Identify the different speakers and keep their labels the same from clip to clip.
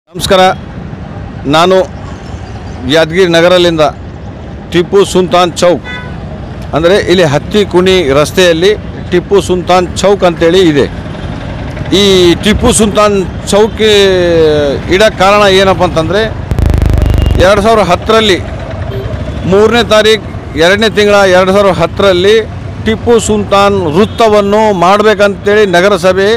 Speaker 1: ನಮಸ್ಕಾರ ನಾನು ಯಾದಗಿರಿ ನಗರದಿಂದ ಟಿಪ್ಪು ಸುಲ್ತಾನ್ ಚೌಕ್ ಅಂದರೆ ಇಲ್ಲಿ ಹತ್ತಿ ಕುಣಿ ರಸ್ತೆಯಲ್ಲಿ ಟಿಪ್ಪು ಸುಲ್ತಾನ್ ಚೌಕ್ ಅಂತೇಳಿ ಇದೆ ಈ ಟಿಪ್ಪು ಸುಲ್ತಾನ್ ಚೌಕ್ ಇಡಕ್ಕೆ ಕಾರಣ ಏನಪ್ಪ ಅಂತಂದರೆ ಎರಡು ಸಾವಿರದ ಹತ್ತರಲ್ಲಿ ಮೂರನೇ ತಾರೀಕು ಎರಡನೇ ತಿಂಗಳ ಎರಡು ಸಾವಿರದ ಹತ್ತರಲ್ಲಿ ಟಿಪ್ಪು ಸುಲ್ತಾನ್ ವೃತ್ತವನ್ನು ಮಾಡಬೇಕಂತೇಳಿ ನಗರಸಭೆ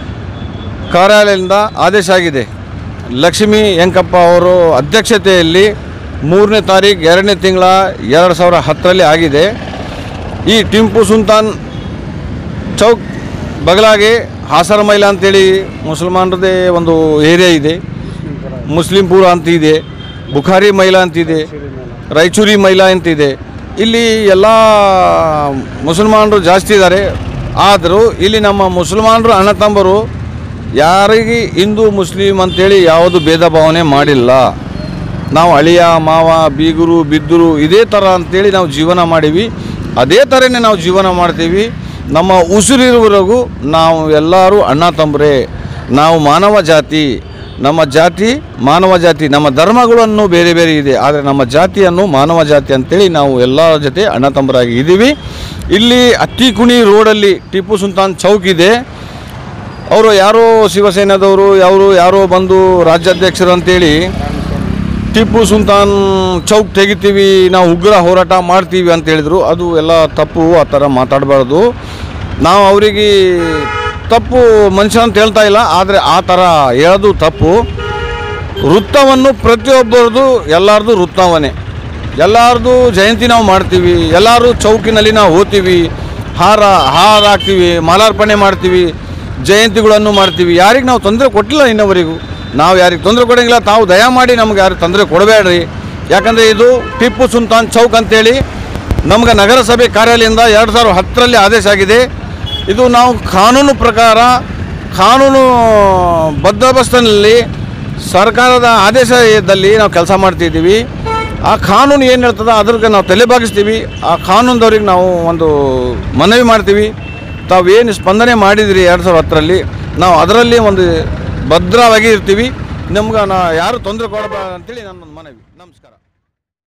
Speaker 1: ಕಾರ್ಯಾಲಯದಿಂದ ಆದೇಶ ಆಗಿದೆ ಲಕ್ಷ್ಮೀ ಯಂಕಪ್ಪ ಅವರು ಅಧ್ಯಕ್ಷತೆಯಲ್ಲಿ ಮೂರನೇ ತಾರೀಕು ಎರಡನೇ ತಿಂಗಳ ಎರಡು ಸಾವಿರ ಹತ್ತರಲ್ಲಿ ಆಗಿದೆ ಈ ಟಿಪ್ಪು ಸುಲ್ತಾನ್ ಚೌಕ್ ಬಗಲಾಗಿ ಹಾಸರ ಮೈಲ ಅಂತೇಳಿ ಮುಸಲ್ಮಾನರದೇ ಒಂದು ಏರಿಯಾ ಇದೆ ಮುಸ್ಲಿಂಪುರ ಅಂತ ಇದೆ ಬುಖಾರಿ ಮೈಲಾ ಅಂತಿದೆ ರಾಯಚೂರಿ ಮೈಲಾ ಅಂತಿದೆ ಇಲ್ಲಿ ಎಲ್ಲ ಮುಸಲ್ಮಾನರು ಜಾಸ್ತಿ ಇದ್ದಾರೆ ಆದರೂ ಇಲ್ಲಿ ನಮ್ಮ ಮುಸಲ್ಮಾನರು ಅಣ್ಣ ತಮ್ಮರು ಯಾರಿಗೆ ಹಿಂದೂ ಮುಸ್ಲಿಂ ಅಂತೇಳಿ ಯಾವುದು ಭೇದ ಭಾವನೆ ಮಾಡಿಲ್ಲ ನಾವು ಅಳಿಯ ಮಾವ ಬೀಗರು ಬಿದ್ದರು ಇದೇ ಥರ ಅಂತೇಳಿ ನಾವು ಜೀವನ ಮಾಡೀವಿ ಅದೇ ಥರನೇ ನಾವು ಜೀವನ ಮಾಡ್ತೀವಿ ನಮ್ಮ ಉಸಿರಿರುವವರೆಗೂ ನಾವು ಎಲ್ಲರೂ ಅಣ್ಣ ತಮ್ಮರೇ ನಾವು ಮಾನವ ಜಾತಿ ನಮ್ಮ ಜಾತಿ ಮಾನವ ಜಾತಿ ನಮ್ಮ ಧರ್ಮಗಳನ್ನು ಬೇರೆ ಬೇರೆ ಇದೆ ಆದರೆ ನಮ್ಮ ಜಾತಿಯನ್ನು ಮಾನವ ಜಾತಿ ಅಂತೇಳಿ ನಾವು ಎಲ್ಲರ ಜೊತೆ ಅಣ್ಣ ತಮ್ಮರಾಗಿ ಇದ್ದೀವಿ ಇಲ್ಲಿ ಅತ್ತಿಕುಣಿ ರೋಡಲ್ಲಿ ಟಿಪ್ಪು ಸುಲ್ತಾನ್ ಚೌಕ್ ಇದೆ ಅವರು ಯಾರೋ ಶಿವಸೇನಾದವರು ಅವರು ಯಾರೋ ಬಂದು ರಾಜ್ಯಾಧ್ಯಕ್ಷರು ಅಂತೇಳಿ ಟಿಪ್ಪು ಸುಲ್ತಾನ್ ಚೌಕ್ ತೆಗಿತೀವಿ ನಾವು ಉಗ್ರ ಹೋರಾಟ ಮಾಡ್ತೀವಿ ಅಂತ ಹೇಳಿದರು ಅದು ಎಲ್ಲ ತಪ್ಪು ಆ ಥರ ಮಾತಾಡಬಾರ್ದು ನಾವು ಅವರಿಗೆ ತಪ್ಪು ಮನುಷ್ಯ ಅಂತ ಹೇಳ್ತಾ ಇಲ್ಲ ಆದರೆ ಆ ಥರ ಹೇಳೋದು ತಪ್ಪು ವೃತ್ತವನ್ನು ಪ್ರತಿಯೊಬ್ಬರದು ಎಲ್ಲರದು ವೃತ್ತವನೇ ಎಲ್ಲರದು ಜಯಂತಿ ನಾವು ಮಾಡ್ತೀವಿ ಎಲ್ಲರೂ ಚೌಕಿನಲ್ಲಿ ನಾವು ಹೋಗ್ತೀವಿ ಹಾರ ಹಾರ ಹಾಕ್ತೀವಿ ಮಾಲಾರ್ಪಣೆ ಮಾಡ್ತೀವಿ ಜಯಂತಿಗಳನ್ನು ಮಾಡ್ತೀವಿ ಯಾರಿಗೆ ನಾವು ತೊಂದರೆ ಕೊಟ್ಟಿಲ್ಲ ಇನ್ನವರೆಗೂ ನಾವು ಯಾರಿಗೆ ತೊಂದರೆ ಕೊಡೋಂಗಿಲ್ಲ ತಾವು ದಯಮಾಡಿ ನಮ್ಗೆ ಯಾರು ತೊಂದರೆ ಕೊಡಬೇಡ್ರಿ ಯಾಕಂದರೆ ಇದು ಟಿಪ್ಪು ಸುಲ್ತಾನ್ ಚೌಕ್ ಅಂತೇಳಿ ನಮ್ಗೆ ನಗರಸಭೆ ಕಾರ್ಯಾಲಯದಿಂದ ಎರಡು ಸಾವಿರದ ಹತ್ತರಲ್ಲಿ ಆದೇಶ ಆಗಿದೆ ಇದು ನಾವು ಕಾನೂನು ಪ್ರಕಾರ ಕಾನೂನು ಬದ್ಧಬಸ್ತಿನಲ್ಲಿ ಸರ್ಕಾರದ ಆದೇಶದಲ್ಲಿ ನಾವು ಕೆಲಸ ಮಾಡ್ತಿದ್ದೀವಿ ಆ ಕಾನೂನು ಏನು ಹೇಳ್ತದೆ ಅದ್ರಿಗೆ ನಾವು ತಲೆಬಾಗಿಸ್ತೀವಿ ಆ ಕಾನೂನದವ್ರಿಗೆ ನಾವು ಒಂದು ಮನವಿ ಮಾಡ್ತೀವಿ ತಾವೇನು ಸ್ಪಂದನೆ ಮಾಡಿದಿರಿ ಎರಡು ಸಾವಿರದ ಹತ್ತರಲ್ಲಿ ನಾವು ಅದರಲ್ಲಿ ಒಂದು ಭದ್ರವಾಗಿ ಇರ್ತೀವಿ ನಮ್ಗೆ ನಾ ಯಾರು ತೊಂದರೆ ಕೊಡಬಾರ್ದು ಅಂತೇಳಿ ನನ್ನ ಮನವಿ ನಮಸ್ಕಾರ